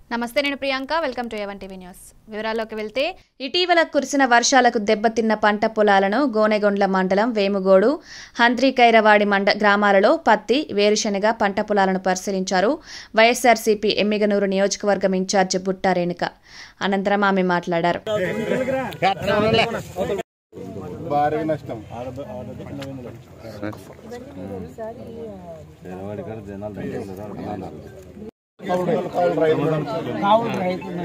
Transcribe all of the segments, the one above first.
నమస్తే నేను Priyanka welcome to ఎవన్ టీవీ న్యూస్ వివరాల్లోకి వెళ్తే ఇటీవల కురిసిన వర్షాలకు దెబ్బతిన్న పంట పొలాలను గోనెగొండ్ల మండలం వేముగోడు హంద్రీకైరవాడి మండ గ్రామాలలో పత్తి వేరుశెనగ పంట పొలాలను పరిశీలించారు వైఎస్ఆర్సీపీ ఎమ్మిగనూరు నియోజకవర్గం ఇన్ఛార్జ్ బుట్టా రేణుక అనంతరం ఆమె మాట్లాడారు భారీ నష్టం కౌలు కౌలు రైతులు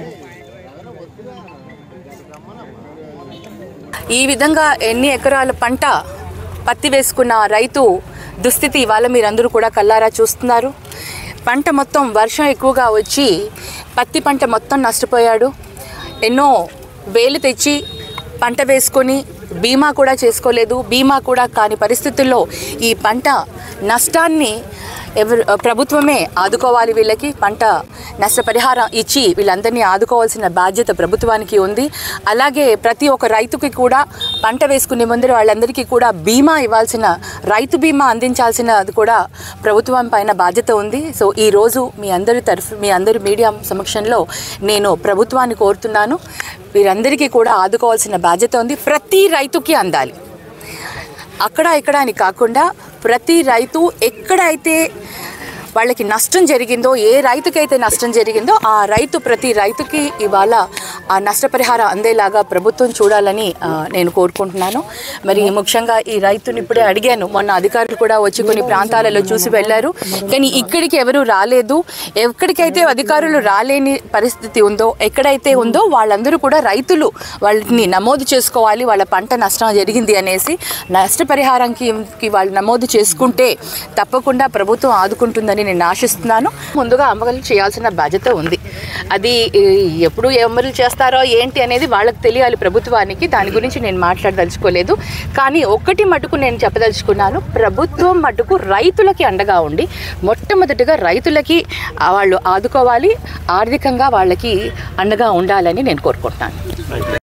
ఈ విధంగా ఎన్ని ఎకరాల పంట పత్తి వేసుకున్న రైతు దుస్థితి ఇవాళ మీరందరూ కూడా కల్లారా చూస్తున్నారు పంట మొత్తం వర్షం ఎక్కువగా వచ్చి పత్తి పంట మొత్తం నష్టపోయాడు ఎన్నో వేలు తెచ్చి పంట వేసుకొని బీమా కూడా చేసుకోలేదు బీమా కూడా కాని పరిస్థితుల్లో ఈ పంట నష్టాన్ని ఎవరు ప్రభుత్వమే ఆదుకోవాలి వీళ్ళకి పంట నష్టపరిహారం ఇచ్చి వీళ్ళందరినీ ఆదుకోవాల్సిన బాధ్యత ప్రభుత్వానికి ఉంది అలాగే ప్రతి ఒక్క రైతుకి కూడా పంట వేసుకునే ముందర వాళ్ళందరికీ కూడా బీమా ఇవ్వాల్సిన రైతు బీమా అందించాల్సినది కూడా ప్రభుత్వం పైన బాధ్యత ఉంది సో ఈ రోజు మీ అందరి తరఫు మీ అందరి మీడియా సమక్షంలో నేను ప్రభుత్వాన్ని కోరుతున్నాను వీరందరికీ కూడా ఆదుకోవాల్సిన బాధ్యత ఉంది ప్రతి రైతుకి అందాలి అక్కడ ఇక్కడ అని కాకుండా ప్రతి రైతు ఎక్కడైతే వాళ్ళకి నష్టం జరిగిందో ఏ రైతుకైతే నష్టం జరిగిందో ఆ రైతు ప్రతి రైతుకి ఇవాళ ఆ నష్టపరిహారం అందేలాగా ప్రభుత్వం చూడాలని ఆ, నేను కోరుకుంటున్నాను మరి ముఖ్యంగా ఈ రైతుని ఇప్పుడే అడిగాను మొన్న అధికారులు కూడా వచ్చి కొన్ని ప్రాంతాలలో చూసి వెళ్ళారు కానీ ఇక్కడికి ఎవరు రాలేదు ఎక్కడికైతే అధికారులు రాలేని పరిస్థితి ఉందో ఎక్కడైతే ఉందో వాళ్ళందరూ కూడా రైతులు వాళ్ళని నమోదు చేసుకోవాలి వాళ్ళ పంట నష్టం జరిగింది అనేసి నష్టపరిహారానికి కి వాళ్ళు నమోదు చేసుకుంటే తప్పకుండా ప్రభుత్వం ఆదుకుంటుందని నేను ఆశిస్తున్నాను ముందుగా అమలు చేయాల్సిన బాధ్యత ఉంది అది ఈ, ఎప్పుడు అమలు చేస్తారో ఏంటి అనేది వాళ్ళకి తెలియాలి ప్రభుత్వానికి దాని గురించి నేను మాట్లాడదలుచుకోలేదు కానీ ఒక్కటి మటుకు నేను చెప్పదలుచుకున్నాను ప్రభుత్వం మటుకు రైతులకి అండగా ఉండి మొట్టమొదటిగా రైతులకి ఆ, వాళ్ళు ఆదుకోవాలి ఆర్థికంగా వాళ్ళకి అండగా ఉండాలని నేను కోరుకుంటున్నాను